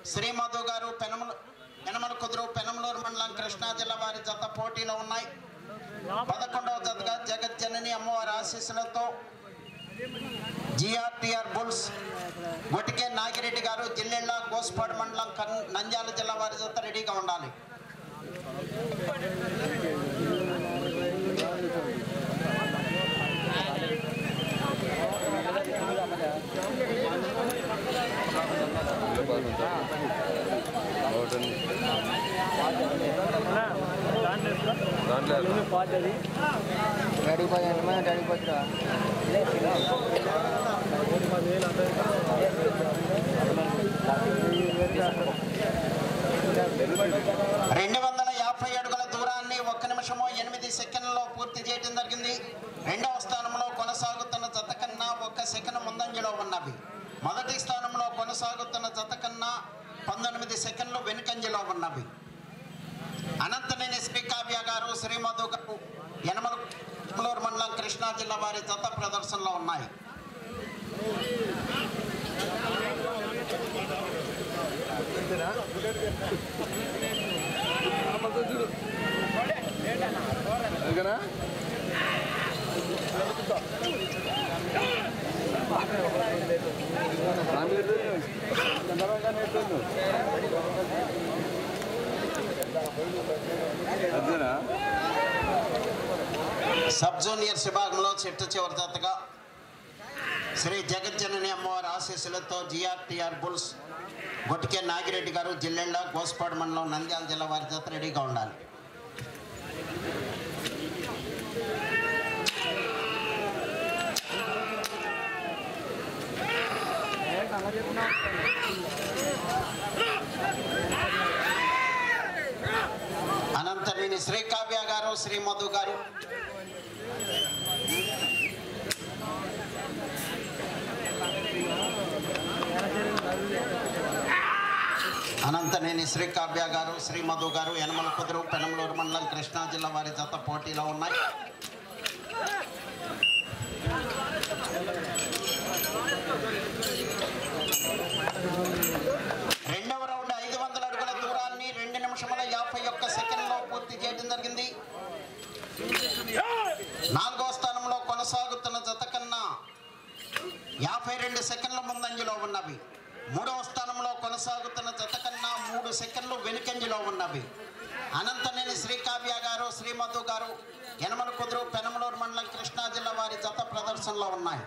శ్రీ మధు గారు పెనమల పెనమల కుదురు పెనమలూరు మండలం కృష్ణా జిల్లా వారి జత పోటీలో ఉన్నాయి పదకొండవ జతగా జగజ్జనని అమ్మవారి ఆశీస్సులతో జిఆర్టీఆర్ బుల్స్ గొటికే నాగిరెడ్డి గారు జిల్లెళ్ళ గోస్పాడు మండలం కన్ నంద్యాల జిల్లా వారి జత రెడీగా ఉండాలి దాంట్లో ಗಾಡಿ ಬಾಯ್ ಹನುಮಾನ ಗಾಡಿ ಪತ್ರ రెండు వందల యాభై అడుగుల దూరాన్ని ఒక్క నిమిషము ఎనిమిది సెకండ్లలో పూర్తి చేయడం జరిగింది రెండవ స్థానంలో కొనసాగుతున్న జత కన్నా ఒక్క సెకండ్ ముందంజలో ఉన్నవి మొదటి స్థానంలో కొనసాగుతున్న జత కన్నా పంతొమ్మిది సెకండ్లు వెనుకంజలో ఉన్నవి అనంతనేని శ్రీకావ్య గారు శ్రీమధు గారు యనమలూరు మండలం కృష్ణా జిల్లా వారి జత ప్రదర్శనలో ఉన్నాయి ఓకేనా అదేనా సబ్ జూనియర్స్ విభాగంలో చెట్టు చివరి జతగా శ్రీ జగజ్జనని అమ్మవారి ఆశీస్సులతో జిఆర్టీఆర్ బుల్స్ గొట్టికే నాగిరెడ్డి గారు జిల్లెళ్ళ గోస్పాడు మండలం నంద్యాల జిల్లా వారి జత రెడీగా ఉండాలి అనంతనేని శ్రీకావ్య గారు శ్రీ మధు గారు అనంతనేని శ్రీకావ్య గారు శ్రీ మధు గారు యనమల కుదురు పెనమలూరు మండలం కృష్ణా జిల్లా వారి జత పోటీలో ఉన్నాయి రెండవ రౌండ్ ఐదు వందల అడుగుల దూరాన్ని రెండు నిమిషముల యాభై ఒక్క సెకండ్లో పూర్తి చేయడం జరిగింది నాలుగవ స్థానంలో కొనసాగుతున్న జత కన్నా యాభై రెండు సెకండ్ల ముందంజలో ఉన్నవి మూడవ స్థానంలో కొనసాగుతున్న జత కన్నా మూడు సెకండ్లు వెనుకంజలో ఉన్నవి అనంతనేని శ్రీకావ్య గారు శ్రీమధు గారు యనమల కుదురు పెనమలూరు మండలం కృష్ణా జిల్లా వారి జత ప్రదర్శనలో ఉన్నాయి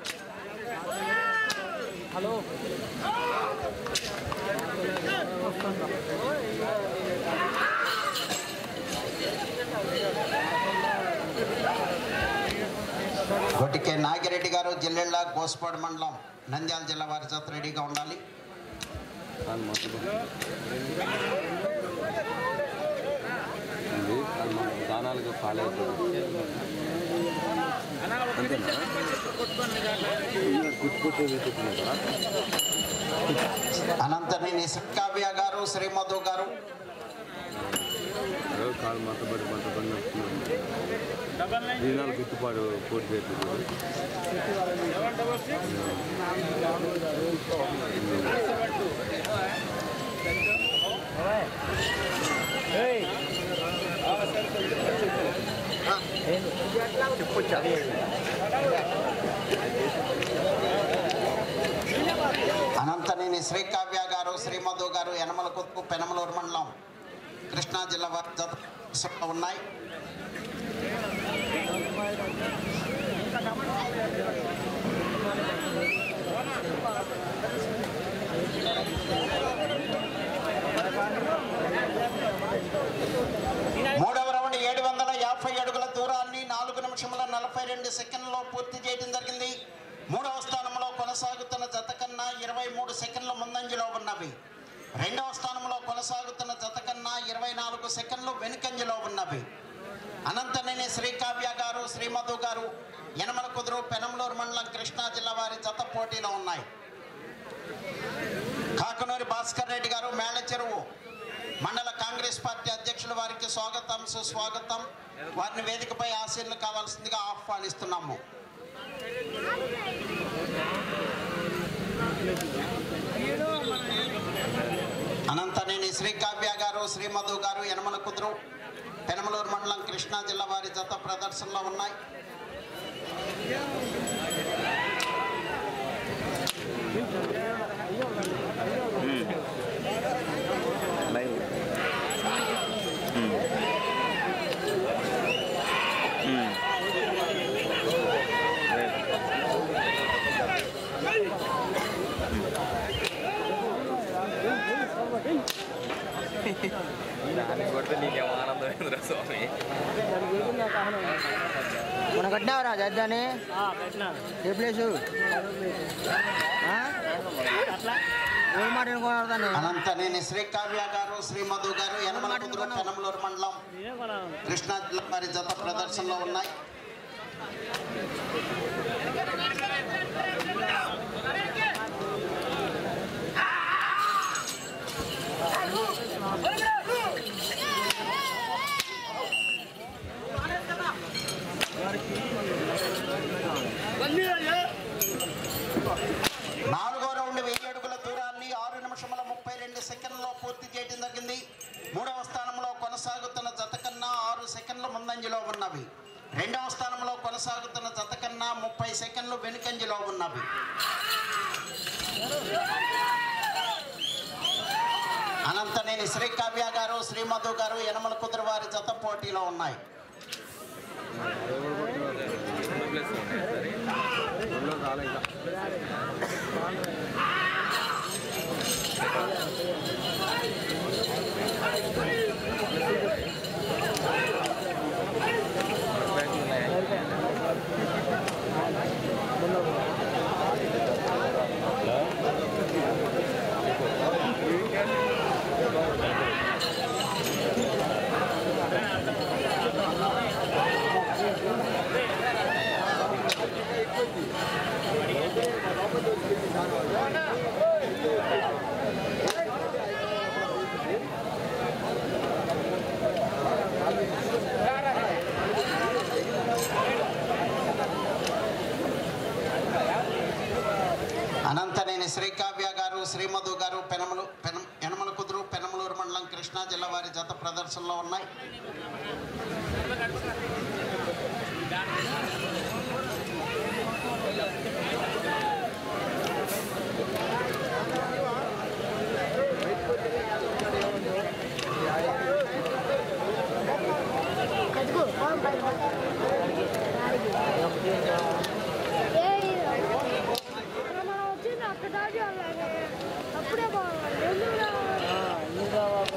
కొట్టికే నాగిరెడ్డి గారు జిల్లెళ్ళ గోస్పాడు మండలం నంద్యాల జిల్లా వారి జత రెడీగా ఉండాలి అది మొత్తం ఇది అది మన దానాలకు పాలవుతుంది అంతేనా గుర్తుకొట్టేది చెప్తున్నారా అనంతనేని శ్రీకావ్య గారు శ్రీమధు గారు ఏదో కాలు మతపడి మతపడి నడుస్తున్నాను దీనాలు గుర్తుపాటు పూర్తి చేస్తుంది అనంతనేని శ్రీకావ్య గారు శ్రీమధు గారు యనమల కుత్కు పెనమలూరు మండలం కృష్ణా జిల్లా వారి జత ప్రదర్శనలో ఉన్నాయి మూడవ రౌండ్ ఏడు వందల యాభై అడుగుల దూరాన్ని నాలుగు నిమిషముల నలభై రెండు సెకండ్లలో పూర్తి చేయడం జరిగింది మూడవ స్థానంలో కొనసాగుతున్న జత కన్నా ఇరవై మూడు సెకండ్ల ముందంజలో ఉన్నవి రెండవ స్థానంలో కొనసాగుతున్న జత కన్నా ఇరవై నాలుగు సెకండ్లు వెనుకంజలో ఉన్నవి అనంతనేని శ్రీకావ్య గారు శ్రీమధు గారు యనమల కుదురు పెనంలూరు మండలం కృష్ణా జిల్లా వారి జత పోటీలో ఉన్నాయి కాకనూరి భాస్కర్ రెడ్డి గారు మేళ చెరువు మండల కాంగ్రెస్ పార్టీ అధ్యక్షుల వారికి స్వాగతం సుస్వాగతం వారిని వేదికపై ఆశీర్లు కావాల్సిందిగా ఆహ్వానిస్తున్నాము ఈడో మన గారు శ్రీ మధు గారు యనమల కుదురు పెనమలూరు మండలం కృష్ణా జిల్లా వారి జత ప్రదర్శనలో ఉన్నాయి లైవ్ దాన్ని కొడితే నీకేం ఆనందమైందిరా స్వామి మన కట్టినావరా జడ్జాని ఏ ప్లేసు ఏ మాట అనుకున్నాను అనంతనేని శ్రీ కావ్య గారు శ్రీ మధు గారు యనమల కుదురు పెనమలూరు మండలం కృష్ణా జిల్లా వారి జత ప్రదర్శనలో ఉన్నాయి నాలుగో రౌండ్ వెయ్యి అడుగుల దూరాన్ని ఆరు నిమిషముల ముప్పై రెండు సెకండ్లో పూర్తి చేయడం జరిగింది మూడవ స్థానంలో కొనసాగుతున్న జత కన్నా ఆరు సెకండ్ల ముందంజలో ఉన్నవి రెండవ స్థానంలో కొనసాగుతున్న జత కన్నా ముప్పై సెకండ్లు వెనుకంజలో ఉన్నవి అనంతనేని శ్రీ కావ్య గారు శ్రీ మధు గారు యనమల కుదురు వారి జత పోటీలో ఉన్నాయి ప్లేస్ ఉన్నాయి సరే రెండో రాలే ఇంకా బ్యాగ్లు ఉన్నాయా అనంతనేని శ్రీకావ్య గారు శ్రీమధు గారు పెనమలు పెనం యనమల కుదురు పెనమలూరు మండలం కృష్ణా జిల్లా వారి జత ప్రదర్శనలో ఉన్నాయి కదుగు ఫోన్ పైన మనం వచ్చింది అక్కడ దాటి అప్పుడే బాగుంది ఎందుకు రావాలి?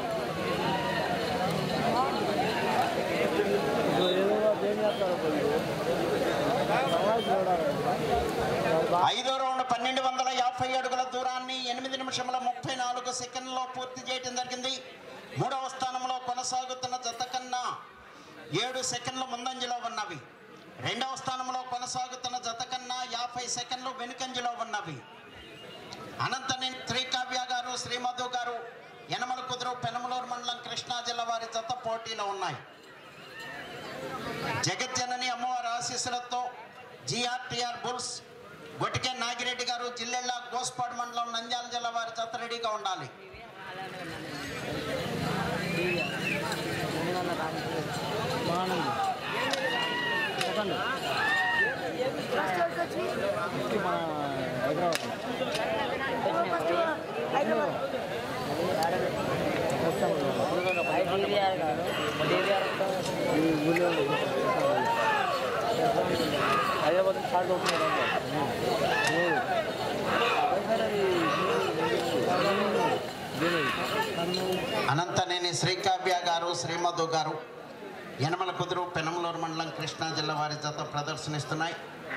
ఐదో రౌండ్ పన్నెండు వందల యాభై అడుగుల దూరాన్ని ఎనిమిది నిమిషముల ముప్పై నాలుగు సెకండ్లో పూర్తి చేయడం జరిగింది మూడవ స్థానంలో కొనసాగుతున్న జత కన్నా ఏడు సెకండ్లు ముందంజలో ఉన్నవి రెండవ స్థానంలో కొనసాగుతున్న జత కన్నా యాభై సెకండ్లు వెనుకంజలో ఉన్నవి అనంతని త్రికావ్య గారు శ్రీమధు గారు యనమల కుదురు పెనమలూరు మండలం కృష్ణా జిల్లా వారి జత పోటీలో ఉన్నాయి జగజ్జనని అమ్మవారి ఆశీస్సులతో జిఆర్టీఆర్ బుల్స్ గొటికే నాగిరెడ్డి గారు జిల్లెళ్ళ గోస్పాడు మండలం నంద్యాల జిల్లా వారి జత రెడీగా ఉండాలి ఫస్ట్ వరకు వచ్చి ఫస్ట్ హైదరాబాద్ హైదరాబాద్ స్టార్ట్ అవుతుంది అనంతనేని శ్రీకావ్య గారు శ్రీమధు గారు యనమల కుదురు పెనమలూరు మండలం కృష్ణా జిల్లా వారి జత ప్రదర్శనిస్తున్నాయి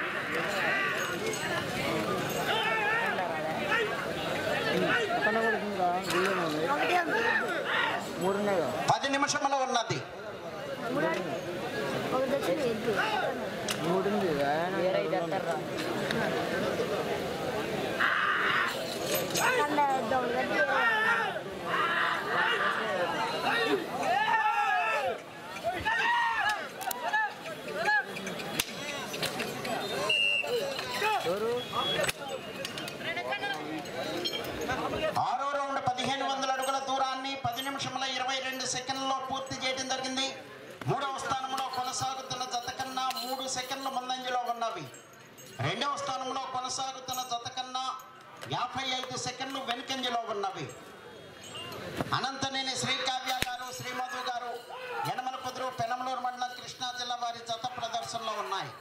ఒకటే ఉంది మూడు ఉన్నాయి కదా పది నిమిషములు ఉన్నది మూడు ఒకటి వచ్చింది ఎద్దు మూడు ఉంది కండ ఇద్దాం గట్టి ఆరో రౌండ్ పదిహేను వందల అడుగుల దూరాన్ని పది నిమిషముల రెండవ స్థానంలో కొనసాగుతున్న జత కన్నా యాభై ఐదు సెకండ్లు వెనుకంజలో ఉన్నవి అనంతనేని శ్రీకావ్య గారు శ్రీమధు గారు యనమల కుదురు పెనమలూరు మండలం కృష్ణా జిల్లా వారి జత ప్రదర్శనలో ఉన్నాయి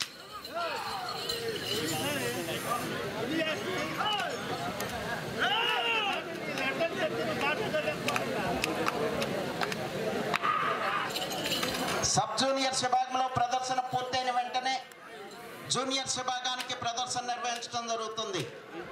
సబ్ జూనియర్స్ విభాగంలో ప్రదర్శన పూర్తయిన వెంటనే జూనియర్స్ విభాగానికి ప్రదర్శన నిర్వహించడం జరుగుతుంది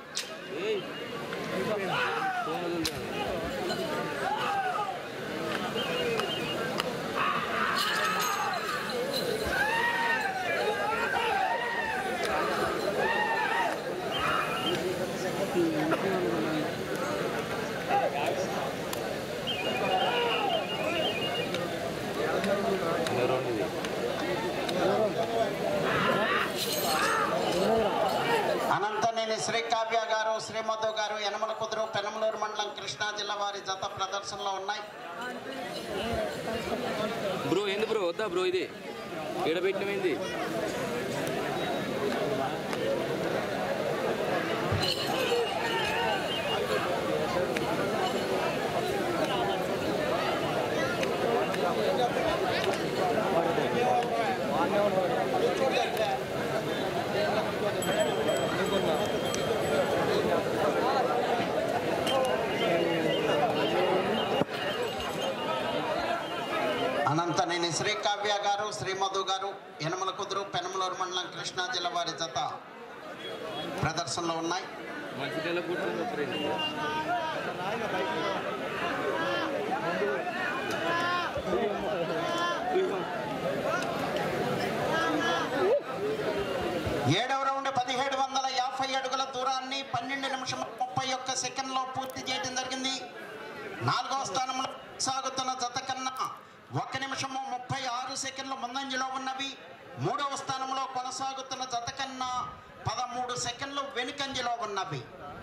అనంతనేని శ్రీకావ్య గారు శ్రీమధు గారు యనమల కుదురు పెనమలూరు మండలం కృష్ణా జిల్లా వారి జత ప్రదర్శనలో ఉన్నాయి బ్రో ఏంది బ్రో వద్దా బ్రో ఇది ఈడ పెట్టినమైంది అనంతనేని శ్రీకావ్య గారు శ్రీమధు గారు యనమల కుదురు పెనమలూరు మండలం కృష్ణా జిల్లా వారి జత ప్రదర్శనలో ఉన్నాయి మంచి నెల కూర్చొని వస్తారండి ఏడవ రౌండ్ పదిహేడు వందల యాభై అడుగుల దూరాన్ని పన్నెండు నిమిషం ముప్పై ఒక్క సెకండ్లో పూర్తి చేయడం జరిగింది నాలుగవ స్థానంలో సాగుతున్న జత కన్నా ఒక నిమిషము ముప్పై ఆరు సెకండ్లు ముందంజలో ఉన్నవి మూడవ స్థానంలో కొనసాగుతున్న జత కన్నా పదమూడు సెకండ్లు వెనుకంజలో ఉన్నవి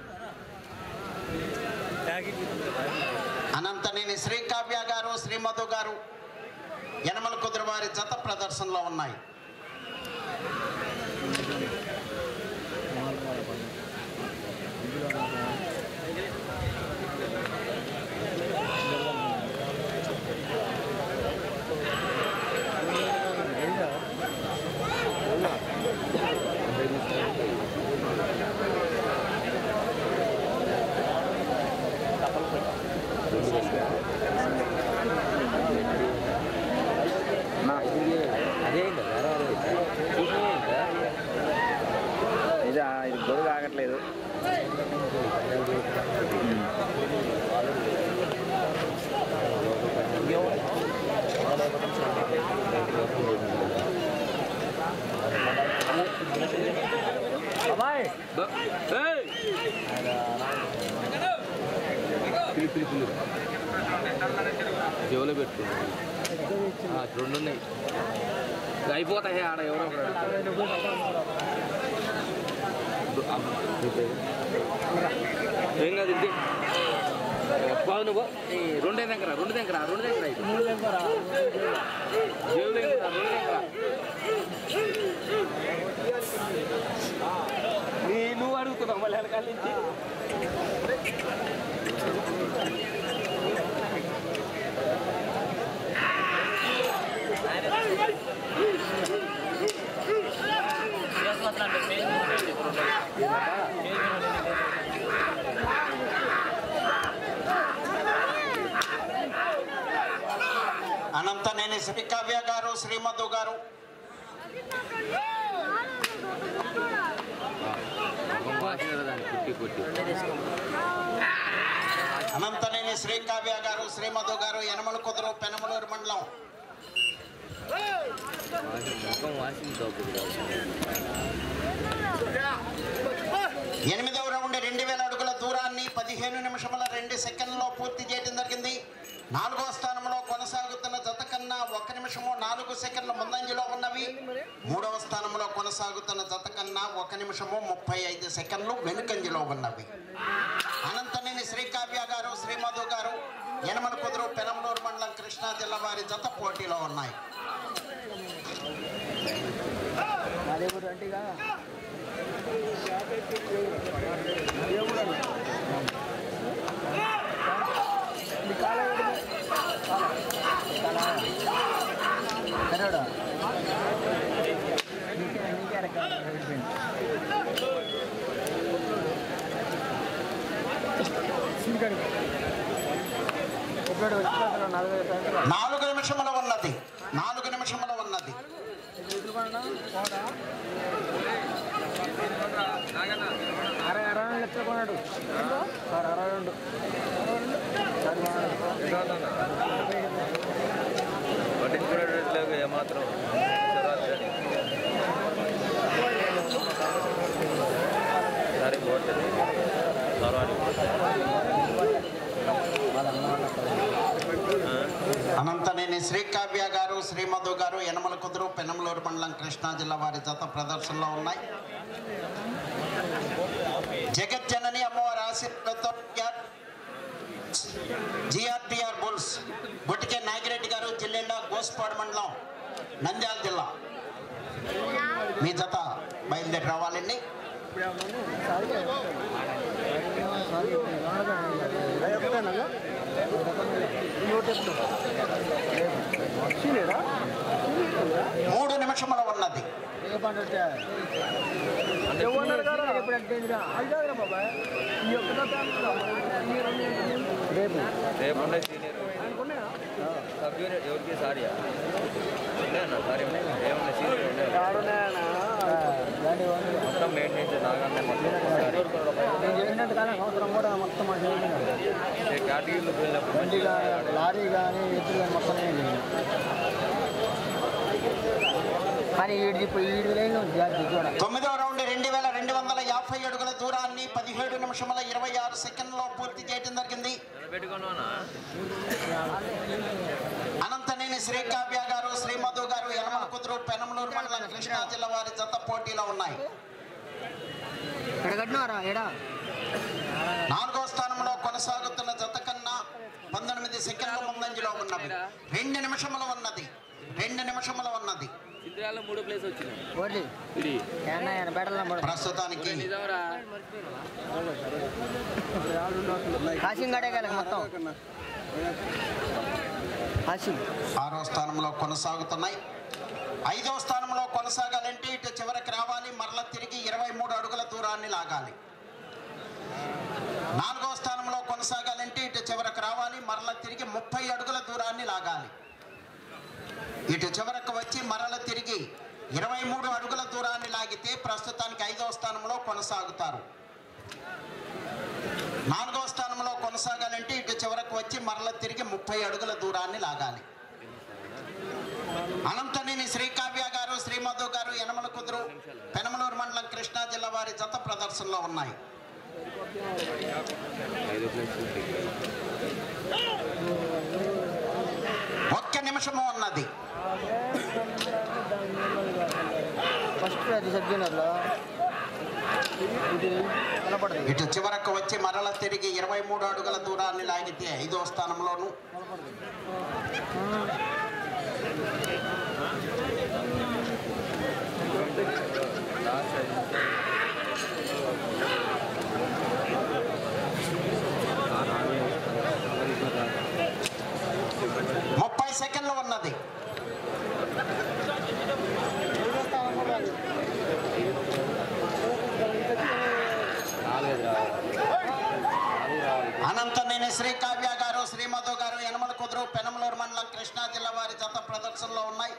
అనంతనేని శ్రీకావ్య గారు శ్రీమధు గారు యనమల కుదురు వారి జత ప్రదర్శనలో ఉన్నాయి అదే ఇది ఇది గొడుగు ఆగట్లేదు అబ్బాయి పిలు పిలు పిలు జోలో పెట్టుకున్నాను రెండు ఉన్నాయి ఇక అయిపోతాయి ఆడ ఎవరో ఒకరు ఏం కాదు ఇంటి బాగు నువ్వు ఈ రెండే దగ్గర రెండు దగ్గర రెండు దగ్గర ఇది. జేబు దగ్గర రెండు దగ్గర నీ నువ్వు అడుగుతున్నావు మళ్ళీ వెనకాల నుంచి అనంతనేని శ్రీకావ్య గారు శ్రీమధు గారు వాసన కదా దాన్ని కుట్టి కుట్టి అనంతనేని శ్రీకావ్య గారు శ్రీమధు గారు యనమల కుదురు పెనమలూరు మండలం వాసన ముఖం వాసింది దొబ్బుడు ఎనిమిదవ రౌండ్ రెండు వేల అడుగుల దూరాన్ని పదిహేను నిమిషముల రెండు సెకండ్లో పూర్తి చేయడం జరిగింది నాలుగో స్థానంలో కొనసాగుతున్న జత కన్నా ఒక నిమిషము నాలుగు సెకండ్ల ముందంజలో ఉన్నవి మూడవ స్థానంలో కొనసాగుతున్న జత కన్నా ఒక నిమిషము ముప్పై ఐదు సెకండ్లు వెనుకంజలో ఉన్నవి అనంతనేని శ్రీకావ్య గారు శ్రీమధు గారు యనమల కుదురు పెనమలూరు మండలం కృష్ణా జిల్లా వారి జత పోటీలో ఉన్నాయి అదే కూడా అంటే ఇక నాలుగు నిమిషముల ఉన్నది నాలుగు నిమిషముల ఉన్నది అరవై అరవై రెండు లక్షలు కొన్నాడు సార్ అరవై రెండు పట్టించుకునేటట్లేదు ఏమాత్రం సరే పోతుంది అనంతనేని శ్రీకావ్య గారు శ్రీమధు గారు యనమల కుదురు పెనమలూరు మండలం కృష్ణా జిల్లా వారి జత ప్రదర్శనలో ఉన్నాయి జగజ్జనని అమ్మవారి ఆశీర్వాదంతో జిఆర్టీఆర్ బుల్స్ బొట్టికే నాగిరెడ్డి గారు జిల్లేండా గోస్పాడు మండలం నంద్యాల జిల్లా మీ జత బయలుదేరి రావాలండి మూడు నిమిషముల ఉన్నది రేపు రేపు ఉండే సీనియర్ సబ్ యూనిట్ ఎవరికి సారీయా ఉన్నాయన్న సారీ ఉన్నాయి ఏమన్నా సీనియర్ ఉన్నాయి మొత్తం మెయింటెనెన్స్ నాగానే మొత్తం సారీ నేను చెప్పినట్టు కానీ సంవత్సరం కూడా మొత్తం మా చేయాలి కేటగిరీలో వెళ్ళినప్పుడు బండి కానీ లారీ కానీ ఎద్దులు కానీ మొత్తం నేను చేయను. కానీ ఈడు ఇప్పుడు ఈడు లేదు జాతి కూడా తొమ్మిదవ రౌండ్ రెండు వేల రెండు వందల యాభై అడుగుల దూరాన్ని పదిహేడు నిమిషముల ఇరవై ఆరు సెకండ్లో పూర్తి చేయడం జరిగింది పెట్టుకున్నానా అనంతనేని శ్రీకావ్య గారు శ్రీమధు గారు యనమల కుదురు పెనమలూరు మండలం కృష్ణా జిల్లా వారి జత పోటీలో ఉన్నాయి ఎక్కడ కట్టినారా ఎడా నాలుగో స్థానంలో కొనసాగుతున్న జత కన్నా పంతొమ్మిది సెకండ్ల ముందంజలో ఉన్నవి రెండు నిమిషముల ఉన్నది రెండు నిమిషముల ఉన్నది ఇంద్రాల మూడో ప్లేస్ వచ్చింది ఓడి ఇది ఏమన్నా ఆయన బెడల ప్రస్తుతానికి నిజంరా కాసింగ్ గడే కదా మొత్తం కాసింగ్ ఆరో స్థానంలో కొనసాగుతున్నాయి ఐదో స్థానంలో కొనసాగాలంటే ఇటు చివరికి రావాలి మరల తిరిగి ఇరవై మూడు అడుగుల దూరాన్ని లాగాలి నాలుగో స్థానంలో కొనసాగాలంటే ఇటు చివరకు రావాలి మరల తిరిగి ముప్పై అడుగుల దూరాన్ని లాగాలి ఇటు చివరకు వచ్చి మరల తిరిగి ఇరవై మూడు అడుగుల దూరాన్ని లాగితే ప్రస్తుతానికి ఐదో స్థానంలో కొనసాగుతారు నాలుగో స్థానంలో కొనసాగాలంటే ఇటు చివరకు వచ్చి మరల తిరిగి ముప్పై అడుగుల దూరాన్ని లాగాలి అనంతనేని శ్రీకావ్య గారు శ్రీమధు గారు యనమల కుదురు పెనమలూరు మండలం కృష్ణా జిల్లా వారి జత ప్రదర్శనలో ఉన్నాయి ఐదో ప్లేస్ ఒక్క నిమిషము ఉన్నది ఫస్ట్ అది సబ్ జూనియర్లో ఇది కనపడదు ఇటు చివరకు వచ్చి మరల తిరిగి ఇరవై మూడు అడుగుల దూరాన్ని లాగితే ఐదో స్థానంలోను ముప్పై సెకండ్లు ఉన్నది అనంతనేని శ్రీకావ్య గారు శ్రీమధు గారు యనమల కుదురు పెనమలూరు మండలం కృష్ణా జిల్లా వారి జత ప్రదర్శనలో ఉన్నాయి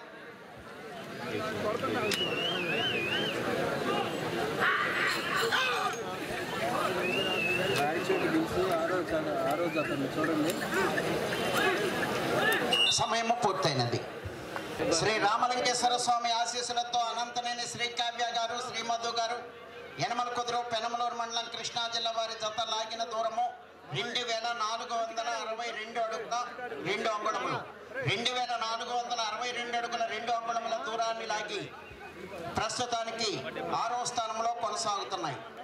సమయము పూర్తయినది శ్రీ రామలింగేశ్వర స్వామి ఆశీస్సులతో అనంతనేని శ్రీకావ్య గారు శ్రీమధు గారు యనమల కుదురు పెనమలూరు మండలం కృష్ణా జిల్లా వారి జత లాగిన దూరము రెండు వేల నాలుగు వందల అరవై రెండు అడుగుల రెండు అంగుళములు రెండు వేల నాలుగు వందల అరవై రెండు అడుగుల రెండు అంగుళముల దూరాన్ని లాగి ప్రస్తుతానికి ఆరో స్థానంలో కొనసాగుతున్నాయి